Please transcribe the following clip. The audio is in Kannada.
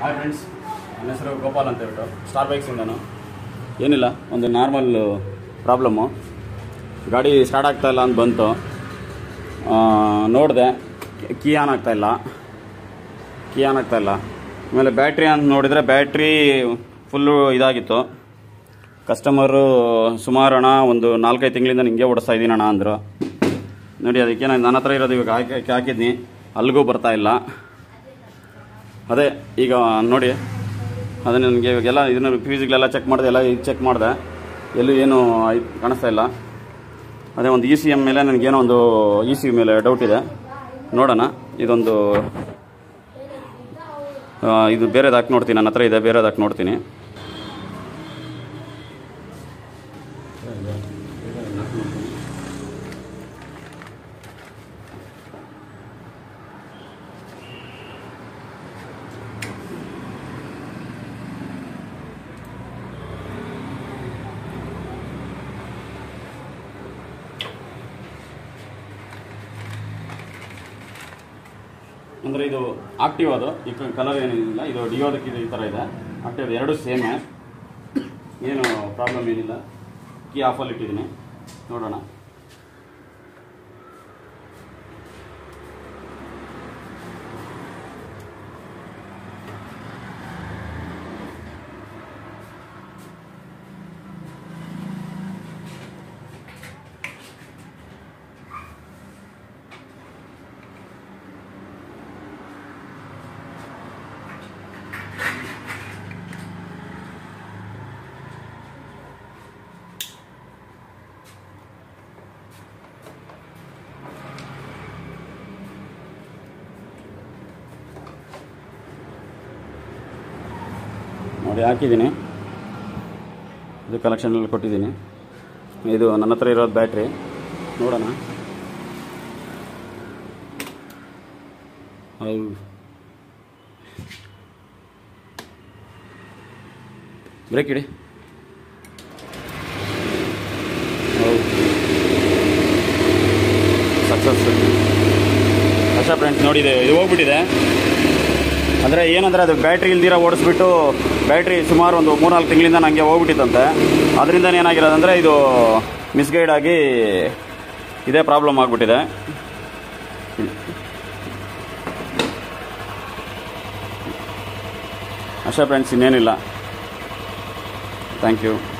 ಹಾಯ್ ಫ್ರೆಂಡ್ಸ್ ನನ್ನ ಹೆಸರು ಗೋಪಾಲ್ ಅಂತ ಹೇಳ್ಬಿಟ್ಟು ಸ್ಟಾರ್ ಬೈಕ್ಸಿಂದನು ಏನಿಲ್ಲ ಒಂದು ನಾರ್ಮಲ್ ಪ್ರಾಬ್ಲಮ್ಮು ಗಾಡಿ ಸ್ಟಾರ್ಟ್ ಆಗ್ತಾ ಇಲ್ಲ ಅಂತ ಬಂತು ನೋಡಿದೆ ಕೀ ಆನ್ ಆಗ್ತಾ ಇಲ್ಲ ಕೀ ಆನ್ ಆಗ್ತಾ ಇಲ್ಲ ಆಮೇಲೆ ಬ್ಯಾಟ್ರಿ ಅಂತ ನೋಡಿದರೆ ಬ್ಯಾಟ್ರಿ ಫುಲ್ಲು ಇದಾಗಿತ್ತು ಕಸ್ಟಮರು ಸುಮಾರು ಹಣ ಒಂದು ನಾಲ್ಕೈದು ತಿಂಗಳಿಂದ ನಿಂಗೆ ಓಡಿಸ್ತಾ ಇದ್ದೀನಿ ಅಣ್ಣ ಅಂದರು ನೋಡಿ ಅದಕ್ಕೆ ನಾನು ನನ್ನ ಹತ್ರ ಇರೋದು ಇವಾಗ ಹಾಕಿ ಹಾಕಿದ್ನಿ ಅಲ್ಲಿಗೂ ಬರ್ತಾ ಇಲ್ಲ ಅದೇ ಈಗ ನೋಡಿ ಅದೇ ನನಗೆ ಇವಾಗೆಲ್ಲ ಇದನ್ನ ಫ್ಯೂಸ್ಗಳೆಲ್ಲ ಚೆಕ್ ಮಾಡಿದೆ ಎಲ್ಲ ಇದು ಚೆಕ್ ಮಾಡಿದೆ ಎಲ್ಲೂ ಏನು ಆಯ್ತ್- ಕಾಣಿಸ್ತಾ ಇಲ್ಲ ಅದೇ ಒಂದು ಇ ಸಿ ಎಮ್ ಮೇಲೆ ನನಗೇನೋ ಒಂದು ಇ ಸಿ ಮೇಲೆ ಡೌಟ್ ಇದೆ ನೋಡೋಣ ಇದೊಂದು ಆ, ಇದು ಬೇರೆದು ಹಾಕಿ ನೋಡ್ತೀನಿ ನನ್ನ ಹತ್ರ ಇದೆ ಬೇರೆದು ಹಾಕಿ ನೋಡ್ತೀನಿ ಅಂದರೆ ಇದು ಆಕ್ಟಿವ್ ಅದು ಈ ಕಲರ್ ಏನಿಲ್ಲ ಇದು ಡಿಯೋದಕ್ಕೆ ಇದು ಈ ಥರ ಇದೆ ಆಕ್ಟಿವ್ ಎರಡು ಸೇಮೇ ಏನು ಪ್ರಾಬ್ಲಮ್ ಏನಿಲ್ಲ ಕೀ ಆಫಲ್ಲಿ ಇಟ್ಟಿದ್ದೀನಿ ನೋಡೋಣ ನೋಡಿ ಹಾಕಿದ್ದೀನಿ ಇದು ಕಲೆಕ್ಷನಲ್ಲಿ ಕೊಟ್ಟಿದ್ದೀನಿ ಇದು ನನ್ನ ಹತ್ರ ಇರೋದು ಬ್ಯಾಟ್ರಿ ನೋಡೋಣ ಹೌದು ಬ್ರೇಕ್ ಇಡಿ ಹೌದು ಸಕ್ಸಸ್ ಅಷ್ಟೇ ಫ್ರೆಂಡ್ಸ್ ನೋಡಿದೆ ಇದು ಹೋಗ್ಬಿಟ್ಟಿದೆ ಅಂದರೆ ಏನಂದರೆ ಅದು ಬ್ಯಾಟ್ರಿ ಇಲ್ದಿರ ಓಡಿಸ್ಬಿಟ್ಟು ಬ್ಯಾಟ್ರಿ ಸುಮಾರು ಒಂದು ಮೂರ್ನಾಲ್ಕು ತಿಂಗಳಿಂದ ನನಗೆ ಹೋಗ್ಬಿಟ್ಟಿತ್ತಂತೆ ಅದರಿಂದ ಏನಾಗಿರೋದಂದರೆ ಇದು ಮಿಸ್ಗೈಡ್ ಆಗಿ ಇದೇ ಪ್ರಾಬ್ಲಮ್ ಆಗಿಬಿಟ್ಟಿದೆ ಅಷ್ಟೇ ಫ್ರೆಂಡ್ಸ್ ಇನ್ನೇನಿಲ್ಲ ಥ್ಯಾಂಕ್ ಯು